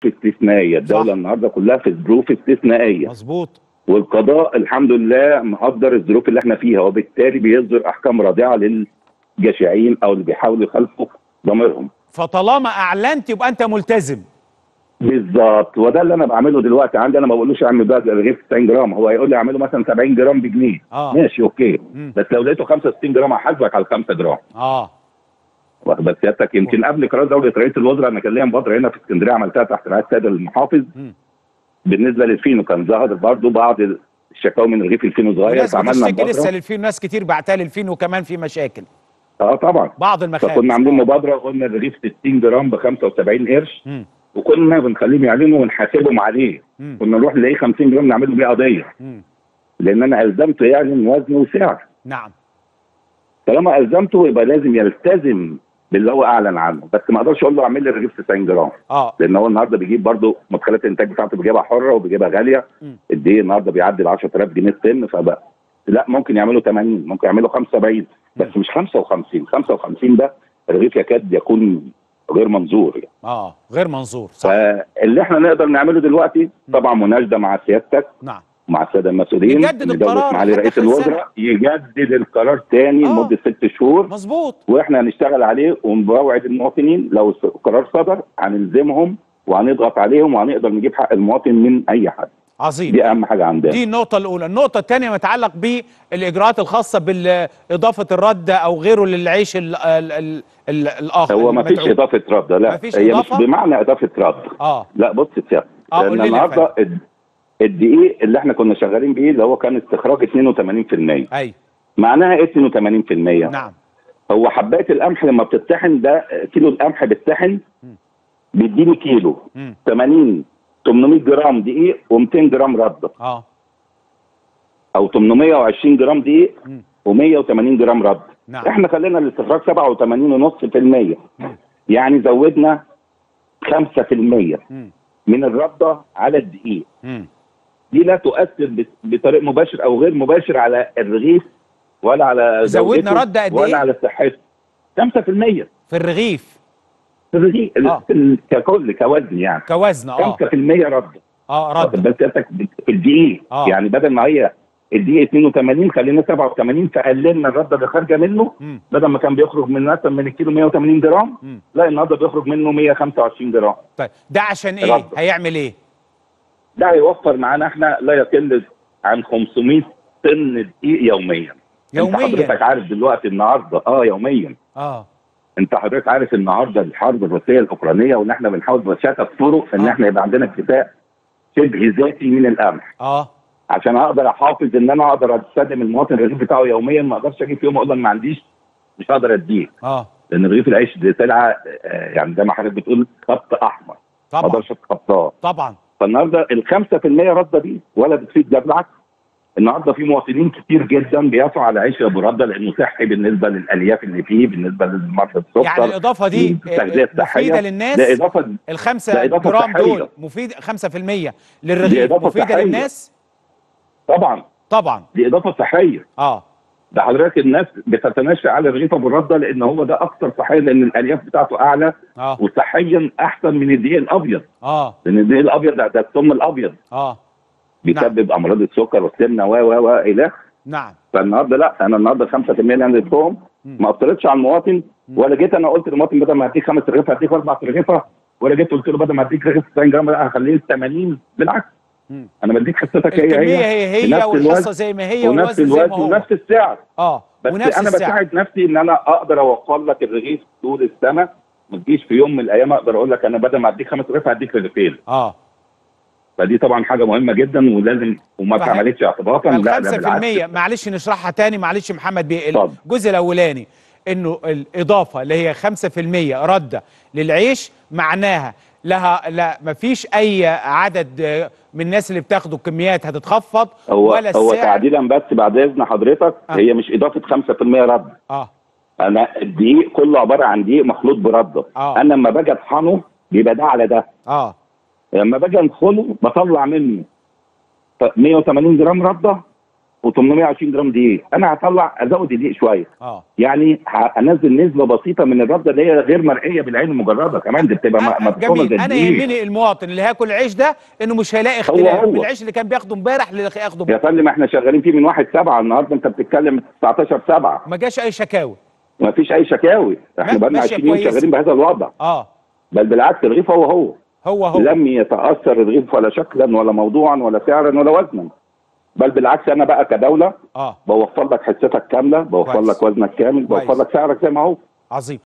استثنائيه الدوله صح. النهارده كلها في ظروف استثنائيه مظبوط والقضاء الحمد لله مقدر الظروف اللي احنا فيها وبالتالي بيصدر احكام رادعه للجشعين او اللي بيحاولوا يخالفوا ضميرهم فطالما اعلنت يبقى انت ملتزم بالظبط وده اللي انا بعمله دلوقتي عندي انا ما بقولوش اعمل بقى رغيف 90 جرام هو هيقول لي اعمله مثلا 70 جرام بجنيه آه. ماشي اوكي مم. بس لو لقيته 65 جرام هحاسبك على 5 جرام اه واخد بال سيادتك يمكن قبل قرار دوله رئيس الوزراء انا كان ليا مبادره هنا في اسكندريه عملتها تحت رعايه السيد المحافظ مم. بالنسبه للفينو كان ظهر برضه بعض الشكاوى من رغيف الفينو صغير الناس فعملنا بتشتكي لسه مبادره للفين ناس كتير بعتها للفين وكمان في مشاكل اه طبعا بعض المخابز فكنا عاملين مبادره قلنا الرغيف 60 جرام ب 75 قرش مم. وكنا بنخليهم يعلنوا ونحاسبهم عليه مم. كنا نروح نلاقيه 50 جرام نعمل له بيه قضيه مم. لان انا الزمته يعلن وزن وسعر نعم طالما الزمته يبقى لازم يلتزم باللي هو اعلن عنه بس ما اقدرش اقول له اعمل لي رغيف 90 جرام اه لان هو النهارده بيجيب برضه مدخلات الانتاج بتاعته بيجيبها حره وبيجيبها غاليه مم. الدقيق النهارده بيعدي ال 10000 جنيه السن فبقى لا ممكن يعملوا 80 ممكن يعملوا 75 بس مش 55 55 ده الرغيف يكاد يكون غير منظور يعني. اه غير منظور صح فاللي احنا نقدر نعمله دلوقتي طبعا مناشده مع سيادتك نعم مع الساده المسؤولين يجدد إن دولة القرار معالي حتى رئيس آخر السنة. الوزراء يجدد القرار تاني آه. لمده ست شهور مظبوط واحنا هنشتغل عليه ونوعد المواطنين لو القرار صدر هنلزمهم وهنضغط عليهم وهنقدر نجيب حق المواطن من اي حد عظيم دي اهم حاجه عندنا دي النقطة الأولى، النقطة الثانية متعلق بالإجراءات الخاصة بإضافة الرد أو غيره للعيش ال ال ال ال الآخر هو ما فيش المدعوم. اضافه رد لا مفيش هي إضافة؟ مش بمعنى اضافه رد اه لا بص يا سيادة آه، لان قول لي يا النهارده الد- الدقيق اللي احنا كنا شغالين بيه اللي هو كان استخراج 82% أي معناها ايه 82% نعم هو حبايه القمح لما بتطحن ده كيلو القمح بيطحن بيديني كيلو مم. 80 800 جرام دقيق و200 جرام رده اه او 820 جرام دقيق مم. و180 جرام رد نعم. احنا خلينا الاستخراج 87.5% يعني زودنا 5% مم. من الرده على الدقيق مم. دي لا تؤثر بس- بطريق مباشر او غير مباشر على الرغيف ولا على زودنا جودته رد قد إيه؟ ولا على صحته 5% في الرغيف في الرغيف آه. في ال- ككل كوزن يعني كوزن اه 5% رد اه واخد رد بال سيادتك في الدقيق آه. يعني بدل ما هي الدقيق 82 خلينا 87 فقللنا الرده اللي خارجه منه مم. بدل ما كان بيخرج من مثلا من الكيلو 180 جرام مم. لا النهارده بيخرج منه 125 جرام طيب ده عشان ايه؟ رد. هيعمل ايه؟ ده هيوفر معانا احنا لا يقل عن 500 طن دقيق يوميا يومياً؟ انت حضرتك عارف دلوقتي النهارده اه يوميا اه انت حضرتك عارف النهارده الحرب الروسيه الاوكرانيه وان احنا بنحاول بشتى الطرق ان آه. احنا يبقى عندنا اكتفاء شبه ذاتي من القمح اه عشان اقدر احافظ ان انا اقدر استخدم المواطن الرغيف بتاعه يوميا ما اقدرش اجي في يوم اقول له أنا ما عنديش مش هقدر اديه اه لان رغيف العيش دي سلعه آه، يعني زي ما حضرتك بتقول خط احمر ما طبعا اقدرش اتخطاه طبعا فالنهارده ال 5% رده دي ولا بتفيد ده بالعكس النهارده في مواطنين كتير جدا بيسعوا على عيش ابو رده لانه صحي بالنسبه للالياف اللي فيه بالنسبه لمرضى السكر يعني الإضافة دي التغذيه الصحيه مفيدة ده للناس اضافه الخمسة ده إضافة جرام صحية. دول مفيد 5% للرغيف دي إضافة مفيدة صحية. للناس؟ طبعا طبعا دي اضافه صحيه اه ده حضرتك الناس بتتناشى على رغيف ابو الرده لان هو ده اكثر صحيه لان الالياف بتاعته اعلى اه وصحيا احسن من الدقيق الابيض اه لان الدقيق الابيض ده, ده السم الابيض اه بيسبب امراض السكر والسمنه و و و الى نعم فالنهارده لا انا النهارده 5% اللي انا اديتهم ما اثرتش على المواطن ولا جيت انا قلت للمواطن بدل ما هديك خمس رغيف هديك اربع رغيفه ولا جيت قلت له بدل ما هديك رغيف 90 جرام لا هخليه 80 بالعكس مم. انا بديك حصتك هي الكمية هي هي هي بنفس والحصة الوزن زي ما هي ونفس والوزن زي ما الوزن هو ونفس السعر اه بس ونفس انا السعر بساعد نفسي ان انا اقدر اوفر لك الرغيف طول السنه ما تجيش في يوم من الايام اقدر اقول لك انا بدل ما اديك خمس رغيف هديك رغيفين اه فدي طبعا حاجه مهمه جدا ولازم وما فه- اتعملتش اعتباطا لا ده ال بالعكس 5% معلش نشرحها تاني معلش محمد بيه اتفضل. الجزء الاولاني انه الاضافه اللي هي 5% رده للعيش معناها لها لا مفيش اي عدد آه، من الناس اللي بتاخدوا كميات هتتخفض هو ولا هو السعر تعديلا بس بعد اذن حضرتك آه. هي مش اضافه 5% رد اه انا الدقيق كله عباره عن دقيق مخلوط برده آه. انا لما باجي اطحنه بيبقى ده على ده اه لما باجي انخله بطلع منه ف- 180 جرام رده و820 جرام دقيق انا هطلع ازود الدقيق شويه اه يعني هنزل نسبه بسيطه من الرده اللي هي غير مرئيه بالعين المجرده كمان دي بتبقى م- أ- مدفونه زي جميل انا الدقيق يهمني المواطن اللي هياكل العيش ده انه مش هيلاقي اختلاف هو. من العيش اللي كان بياخده امبارح للي هياخده يا بكرة. فندم احنا شغالين فيه من 1 7 النهارده انت بتتكلم 19 7 ما جاش اي شكاوي ما فيش اي شكاوي احنا ما- بقالنا ماشية 20 يوم كويس. شغالين بهذا الوضع اه بل بالعكس الرغيف هو هو هو هو لم يتاثر الرغيف ولا شكلا ولا موضوعا ولا سعرا ولا وزنا بل بالعكس انا بقى كدوله اه بوفر لك حصتك كامله بوفر كويس. لك وزنك كامل بوفر كويس. لك سعرك زي ما هو عظيم